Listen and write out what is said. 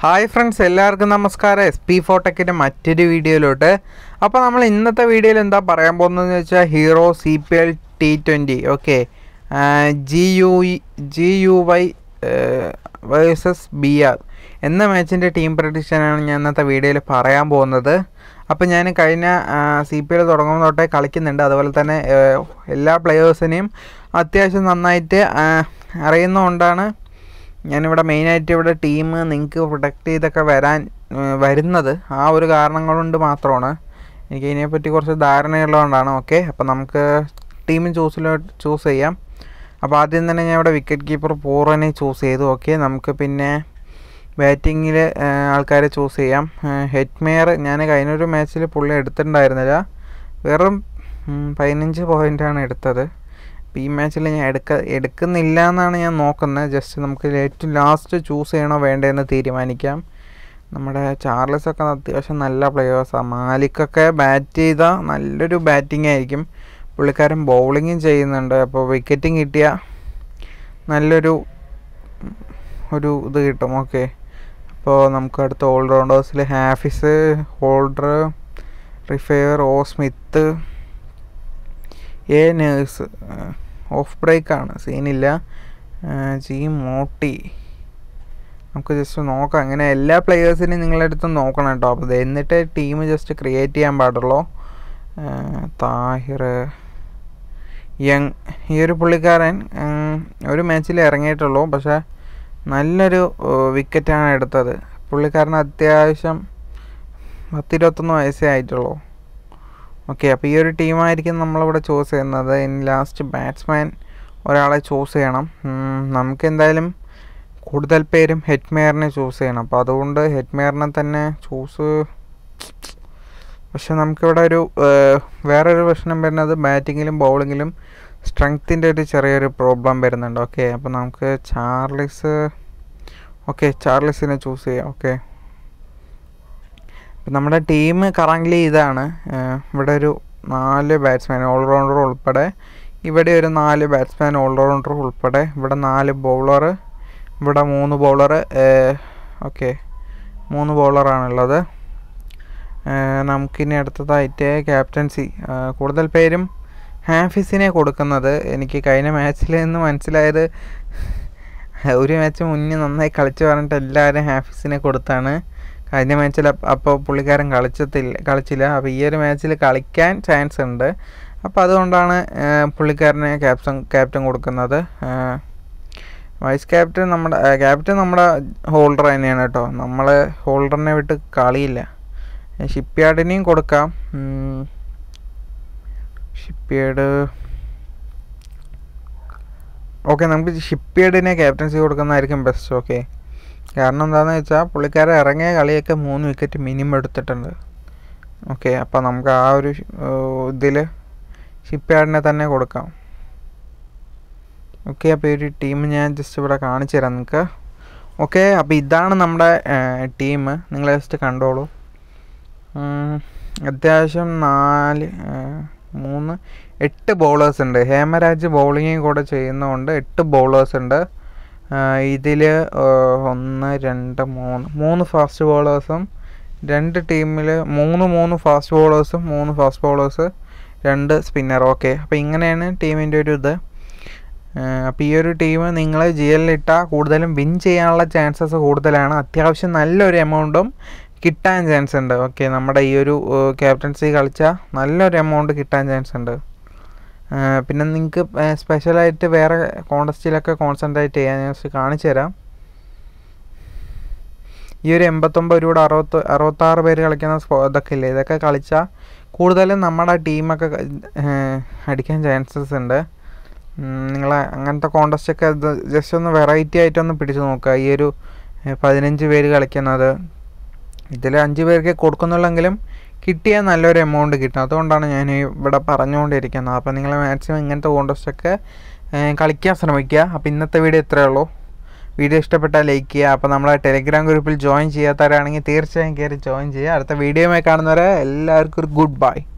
hi friends എല്ലാവർക്കും നമസ്കാരം S P ഫോട്ടെക്കിൻ്റെ മറ്റൊരു വീഡിയോയിലോട്ട് അപ്പോൾ നമ്മൾ ഇന്നത്തെ വീഡിയോയിൽ എന്താ പറയാൻ പോകുന്നതെന്ന് വെച്ചാൽ hero C P L T twenty okay G U G U Y versus B R എന്ന മാച്ചിൻ്റെ ടീം പ്രഡിക്ഷനാണ് ഞാൻ ഇന്നത്തെ വീഡിയോയിൽ പറയാൻ പോകുന്നത് അപ്പോൾ ഞാൻ കഴിഞ്ഞ സി പി എൽ തുടങ്ങുമ്പോൾ തൊട്ടേ കളിക്കുന്നുണ്ട് അതുപോലെ തന്നെ ഏഹ്, എല്ലാ പ്ലെയേഴ്സിനെയും അത്യാവശ്യം നന്നായിട്ട് ആ, അറിയുന്നതുകൊണ്ടാണ് ഞാനിവിടെ മെയിനായിട്ട് ഇവിടെ ടീം നിങ്ങൾക്ക് പ്രൊഡക്റ്റ് ചെയ്തൊക്കെ വരാൻ ഏഹ്, വരുന്നത് ആ ഒരു കാരണങ്ങൾ കൊണ്ട് മാത്രമാണ് എനിക്ക് ഇതിനെപ്പറ്റി കുറച്ച് ധാരണയുള്ളതുകൊണ്ടാണ് ഓക്കെ അപ്പോൾ നമുക്ക് ടീം ചൂസിലോ ചൂസ് ചെയ്യാം അപ്പോൾ ആദ്യം തന്നെ ഞാൻ ഇവിടെ വിക്കറ്റ് കീപ്പർ പൂർവനെ ചൂസ് ചെയ്തു ഓക്കെ നമുക്ക് പിന്നെ ബാറ്റിങ്ങിൽ ആൾക്കാരെ ചൂസ് ചെയ്യാം ഹെറ്റ്മെയർ ഞാൻ കഴിഞ്ഞൊരു മാച്ചിൽ പുള്ളി എടുത്തിട്ടുണ്ടായിരുന്നില്ല വെറും ഉം, പതിനഞ്ച് പോയിൻ്റാണ് എടുത്തത് അപ്പോൾ ഈ മാച്ചിൽ ഞാൻ എടുക്ക എടുക്കുന്നില്ല എന്നാണ് ഞാൻ നോക്കുന്നത് ജസ്റ്റ് നമുക്ക് ഏറ്റവും ലാസ്റ്റ് ചൂസ് ചെയ്യണോ വേണ്ടതെന്ന് തീരുമാനിക്കാം നമ്മുടെ ചാർലസ് ഒക്കെ അത്യാവശ്യം നല്ല പ്ലെയേഴ്സാണ് മാലിക്കൊക്കെ ബാറ്റ് ചെയ്താൽ നല്ലൊരു ബാറ്റിംഗ് ആയിരിക്കും പുള്ളിക്കാരൻ ബൗളിങ്ങും ചെയ്യുന്നുണ്ട് അപ്പോൾ വിക്കറ്റും കിട്ടിയ നല്ലൊരു ഉം, ഒരു ഇത് കിട്ടും ഓക്കെ അപ്പോൾ നമുക്ക് അടുത്ത ഓൾറൗണ്ടേഴ്സിൽ Hafeez Holder Reifer O Smith A Nurse off ബ്രേക്കാണ് സീനില്ല ജി മോട്ടി നമുക്ക് ജസ്റ്റ് നോക്കാം അങ്ങനെ എല്ലാ പ്ലെയേഴ്സിനെയും നിങ്ങളുടെ അടുത്ത് നോക്കണം കേട്ടോ അപ്പോൾ ഇത് എന്നിട്ട് ടീം ജസ്റ്റ് ക്രിയേറ്റ് ചെയ്യാൻ പാടുള്ളൂ ഏഹ് താഹിർ യങ് ഈ ഒരു പുള്ളിക്കാരൻ ഉം, ഒരു മാച്ചിൽ ഇറങ്ങിയിട്ടുള്ളൂ പക്ഷേ നല്ലൊരു വിക്കറ്റാണ് എടുത്തത് പുള്ളിക്കാരൻ അത്യാവശ്യം പത്തിരുപത്തൊന്ന് വയസ്സേ ആയിട്ടുള്ളൂ ഓക്കെ അപ്പോൾ ഈ ഒരു ടീമായിരിക്കും നമ്മളിവിടെ ചൂസ് ചെയ്യുന്നത് ഇനി ലാസ്റ്റ് ബാറ്റ്സ്മാൻ ഒരാളെ ചൂസ് ചെയ്യണം ഉം, നമുക്ക് എന്തായാലും കൂടുതൽ പേരും ഹെറ്റ്മെയറിനെ ചൂസ് ചെയ്യണം അപ്പോൾ അതുകൊണ്ട് ഹെറ്റ്മെയറിനെ തന്നെ ചൂസ് പക്ഷെ നമുക്കിവിടെ ഒരു ഏഹ്, വേറൊരു പ്രശ്നം വരുന്നത് ബാറ്റിങ്ങിലും ബൗളിങ്ങിലും സ്ട്രെങ്ത്തിൻ്റെ ഒരു ചെറിയൊരു പ്രോബ്ലം വരുന്നുണ്ട് ഓക്കെ അപ്പോൾ നമുക്ക് ചാർലിസ് ഓക്കെ ചാർലിസിനെ ചൂസ് ചെയ്യാം ഓക്കെ ഇപ്പം നമ്മുടെ ടീം കറൻ്റ്ലി ഇതാണ് ഏഹ്, ഇവിടെ ഒരു നാല് ബാറ്റ്സ്മാൻ ഓൾറൗണ്ടർ ഉൾപ്പെടെ ഇവിടെ ഒരു നാല് ബാറ്റ്സ്മാൻ ഓൾറൗണ്ടർ ഉൾപ്പെടെ ഇവിടെ നാല് ബൗളർ ഇവിടെ മൂന്ന് ബൗളർ ഓക്കെ മൂന്ന് ബൗളറാണുള്ളത് ഏഹ് നമുക്കിനി അടുത്തതായിട്ട് ക്യാപ്റ്റൻസി ഏഹ് കൂടുതൽ പേരും ഹാഫിസിനെ കൊടുക്കുന്നത് എനിക്ക് കഴിഞ്ഞ മാച്ചിൽ നിന്ന് മനസ്സിലായത് ഒരു മാച്ച് മുന്നേ നന്നായി കളിച്ച് പറഞ്ഞിട്ട് എല്ലാവരും ഹാഫിസിനെ കൊടുത്താണ് കഴിഞ്ഞ മാച്ചിൽ അപ്പോൾ പുള്ളിക്കാരൻ കളിച്ചത്തില്ല കളിച്ചില്ല അപ്പോൾ ഈ ഒരു മാച്ചിൽ കളിക്കാൻ ചാൻസ് ഉണ്ട് അപ്പോൾ അതുകൊണ്ടാണ് ഏഹ് പുള്ളിക്കാരനെ ക്യാപ്റ്റൻ ക്യാപ്റ്റൻ കൊടുക്കുന്നത് ഏഹ് വൈസ് ക്യാപ്റ്റൻ നമ്മുടെ ക്യാപ്റ്റൻ നമ്മുടെ ഹോൾഡർ തന്നെയാണ് കേട്ടോ നമ്മൾ ഹോൾഡറിനെ വിട്ട് കളിയില്ല ഷിപ്പ് യാർഡിനെയും കൊടുക്കാം ഷിപ്പ് യാർഡ് ഓക്കെ നമുക്ക് ഷിപ്പ് യാർഡിനെ ക്യാപ്റ്റൻസി കൊടുക്കുന്നതായിരിക്കും ബെസ്റ്റ് ഓക്കെ കാരണം എന്താണെന്ന് വെച്ചാൽ പുള്ളിക്കാരൻ ഇറങ്ങിയ കളിയൊക്കെ മൂന്ന് വിക്കറ്റ് മിനിമം എടുത്തിട്ടുണ്ട് ഓക്കെ അപ്പോൾ നമുക്ക് ആ ഒരു ഇതിൽ ഷിപ്പ് യാർഡിനെ തന്നെ കൊടുക്കാം ഓക്കെ അപ്പോൾ ഈ ഒരു ടീം ഞാൻ ജസ്റ്റ് ഇവിടെ കാണിച്ചു തരാം നിങ്ങൾക്ക് ഓക്കെ അപ്പോൾ ഇതാണ് നമ്മുടെ ടീം നിങ്ങൾ ജസ്റ്റ് കണ്ടോളൂ ഉം, അത്യാവശ്യം നാല് ആ, മൂന്ന് എട്ട് ബൗളേഴ്സ് ഉണ്ട് ഹേമരാജ് ബൗളിങ് കൂടെ ചെയ്യുന്നതുകൊണ്ട് എട്ട് ബൗളേഴ്സ് ഉണ്ട് ഇതിൽ ഒന്ന് രണ്ട് മൂന്ന് മൂന്ന് ഫാസ്റ്റ് ബൗളേഴ്സും രണ്ട് ടീമിൽ മൂന്ന് മൂന്ന് ഫാസ്റ്റ് ബൗളേഴ്സും മൂന്ന് ഫാസ്റ്റ് ബൗളേഴ്സ് രണ്ട് സ്പിന്നർ ഓക്കെ അപ്പോൾ ഇങ്ങനെയാണ് ടീമിൻ്റെ ഒരു ഇത് അപ്പോൾ ഈ ഒരു ടീം നിങ്ങൾ ജി എല്ലിട്ടാൽ കൂടുതലും വിൻ ചെയ്യാനുള്ള ചാൻസസ് കൂടുതലാണ് അത്യാവശ്യം നല്ലൊരു എമൗണ്ടും കിട്ടാൻ ചാൻസ് ഉണ്ട് ഓക്കെ നമ്മുടെ ഈ ഒരു ക്യാപ്റ്റൻസി കളിച്ചാൽ നല്ലൊരു എമൗണ്ട് കിട്ടാൻ ചാൻസ് ഉണ്ട് ആ, പിന്നെ നിങ്ങൾക്ക് സ്പെഷ്യലായിട്ട് വേറെ കോൺടസ്റ്റിലൊക്കെ കോൺസെൻട്രേറ്റ് ചെയ്യാൻ ഞാൻ just കാണിച്ചു തരാം ഈ ഒരു എൺപത്തൊമ്പത് രൂപ അറുപത്ത് അറുപത്താറ് പേര് കളിക്കുന്ന സ്പോ- ഇതൊക്കെ ഇല്ലേ ഇതൊക്കെ കളിച്ചാൽ കൂടുതലും നമ്മുടെ ടീമൊക്കെ ക- ഏഹ് അടിക്കാൻ ചാൻസസ് ഉണ്ട് നിങ്ങൾ അങ്ങനത്തെ കോൺടസ്റ്റൊക്കെ ഇത് ജസ്റ്റ് ഒന്ന് വെറൈറ്റി ആയിട്ടൊന്ന് പിടിച്ചു നോക്കുക ഈ ഒരു ഏഹ് പതിനഞ്ച് പേര് കളിക്കുന്നത് ഇതിൽ അഞ്ച് പേർക്ക് കൊടുക്കുന്നുള്ളെങ്കിലും കിട്ടിയാൽ നല്ലൊരു എമൗണ്ട് കിട്ടും അതുകൊണ്ടാണ് ഞാൻ ഈ ഇവിടെ പറഞ്ഞുകൊണ്ടിരിക്കുന്നത് അപ്പോൾ നിങ്ങൾ മാക്സിമം ഇങ്ങനത്തെ കോൺടസ്റ്റൊക്കെ കളിക്കാൻ ശ്രമിക്കുക അപ്പോൾ ഇന്നത്തെ വീഡിയോ ഇത്രയേ ഉള്ളൂ വീഡിയോ ഇഷ്ടപ്പെട്ടാൽ ലൈക്ക് ചെയ്യുക അപ്പോൾ നമ്മളെ ടെലിഗ്രാം ഗ്രൂപ്പിൽ ജോയിൻ ചെയ്യാത്തവരാണെങ്കിൽ തീർച്ചയായും കയറി ജോയിൻ ചെയ്യുക അടുത്ത വീഡിയോയുമായി കാണുന്നവരെ എല്ലാവർക്കും ഒരു ഗുഡ് ബൈ